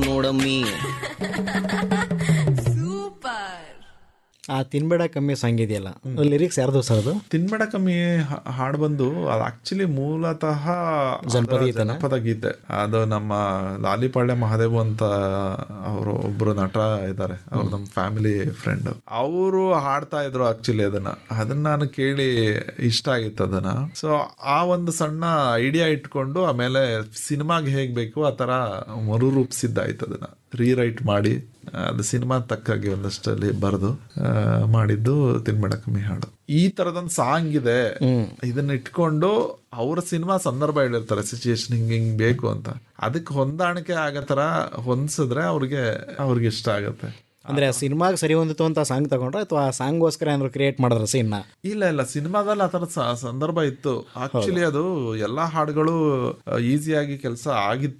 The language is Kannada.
ನೋಡಮ್ಮಿ ಆ ತಿನ್ಬೇಡ ಕಮ್ಮಿ ಸಾಂಗ್ ಇದೆಯಲ್ಲ ಲಿರಿಕ್ಸ್ ಯಾರ್ದು ಸರ್ ಅದು ತಿನ್ಬೇಡ ಕಮ್ಮಿ ಹ- ಹಾಡು ಬಂದು ಅದು ಆಕ್ಚುಲಿ ಮೂಲತಃ ಜನಪದ ಅದರ ಗೀತೆನಾ? ಜನಪದ ಗೀತೆ ಅದು ನಮ್ಮ ಲಾಲಿಪಾಳ್ಯ ಮಹಾದೇವ್ ಅಂತ ಅವರು ಒಬ್ರು ನಟ ಇದ್ದಾರೆ ಅವ್ರು ನಮ್ಮ ಫ್ಯಾಮಿಲಿ ಫ್ರೆಂಡ್ ಅವರು ಹಾಡ್ತಾ ಇದ್ರು ಆಕ್ಚುಲಿ ಅದನ್ನ ಅದನ್ನ ನಾನು ಕೇಳಿ ಇಷ್ಟ ಆಗಿತ್ತು ಅದನ್ನ ಸೊ ಆ ಒಂದು ಸಣ್ಣ ಐಡಿಯಾ ಇಟ್ಕೊಂಡು ಆಮೇಲೆ ಸಿನಿಮಾಗೆ ಹೇಗ್ ಬೇಕು ಆ ತರ ಮರುರೂಪಿಸಿದ್ದಾಯ್ತು ಅದನ್ನ ರೀರೈಟ್ ಮಾಡಿ ಅದು ಸಿನಿಮಾ ತಕ್ಕಾಗಿ ಒಂದಷ್ಟಲ್ಲಿ ಬರೆದು ಮಾಡಿದ್ದು ತಿನ್ಬೇಡ ಕಮ್ಮಿ ಹಾಡು ಈ ತರದೊಂದು ಸಾಂಗ್ ಇದೆ ಇದನ್ನ ಇಟ್ಕೊಂಡು ಅವ್ರ ಸಿನಿಮಾ ಸಂದರ್ಭ ಹೇಳಿರ್ತಾರೆ ಸಿಚುಯೇಷನ್ ಹಿಂಗ್ ಹಿಂಗ್ ಬೇಕು ಅಂತ ಅದಕ್ಕೆ ಹೊಂದಾಣಿಕೆ ಆಗೋ ತರ ಹೊಂದಿಸಿದ್ರೆ ಅವ್ರಿಗೆ ಅವ್ರಿಗೆ ಇಷ್ಟ ಆಗತ್ತೆ ಅಂದ್ರೆ ಆ ಸಿನಿಮಾಗೆ ಸರಿ ಹೊಂದಿತ್ತು ಅಂತ ಸಾಂಗ್ ತಗೊಂಡ್ರೆ ಅಥವಾ ಆ ಸಾಂಗ್ಗೋಸ್ಕರ ಏನಾದ್ರು ಕ್ರಿಯೇಟ್ ಮಾಡಿದ್ರ ಸೀನ್ನ ಇಲ್ಲ ಇಲ್ಲ ಸಿನಿಮಾದಲ್ಲಿ ಆ ಥರ ಸಂದರ್ಭ ಇತ್ತು ಆಕ್ಚುಲಿ ಅದು ಎಲ್ಲಾ ಹಾಡುಗಳು ಈಸಿಯಾಗಿ ಕೆಲಸ ಆಗಿತ್ತು